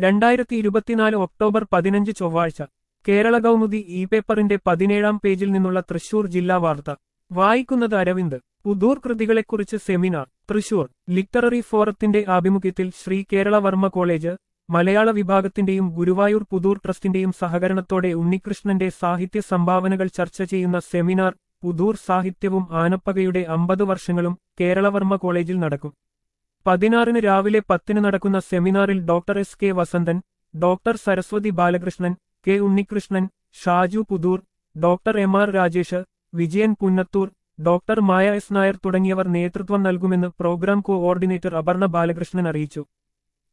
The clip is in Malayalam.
രണ്ടായിരത്തി ഇരുപത്തിനാല് ഒക്ടോബർ പതിനഞ്ച് ചൊവ്വാഴ്ച കേരള കൗമുദി ഇ പേപ്പറിന്റെ പതിനേഴാം പേജിൽ നിന്നുള്ള തൃശൂർ ജില്ലാ വാർത്ത വായിക്കുന്നത് അരവിന്ദ് പുതൂർ കൃതികളെക്കുറിച്ച് സെമിനാർ തൃശൂർ ലിറ്റററി ഫോറത്തിന്റെ ആഭിമുഖ്യത്തിൽ ശ്രീ കേരളവർമ്മ കോളേജ് മലയാള വിഭാഗത്തിന്റെയും ഗുരുവായൂർ പുതൂർ ട്രസ്റ്റിന്റെയും സഹകരണത്തോടെ ഉണ്ണികൃഷ്ണന്റെ സാഹിത്യ സംഭാവനകൾ ചർച്ച ചെയ്യുന്ന സെമിനാർ പുതൂർ സാഹിത്യവും ആനപ്പകയുടെ അമ്പത് വർഷങ്ങളും കേരളവർമ്മ കോളേജിൽ നടക്കും പതിനാറിന് രാവിലെ പത്തിന് നടക്കുന്ന സെമിനാറിൽ doctor S K Vasanthan doctor Saraswathi Balakrishnan K Unnikrishnan Shaju Puthur doctor M R Rajesh Vijayan Punnathur doctor Maya S Nair തുടങ്ങിയവർ നേതൃത്വം നൽകുമെന്ന് പ്രോഗ്രാം കോഓർഡിനേറ്റർ അപർണ ബാലകൃഷ്ണൻ അറിയിച്ചു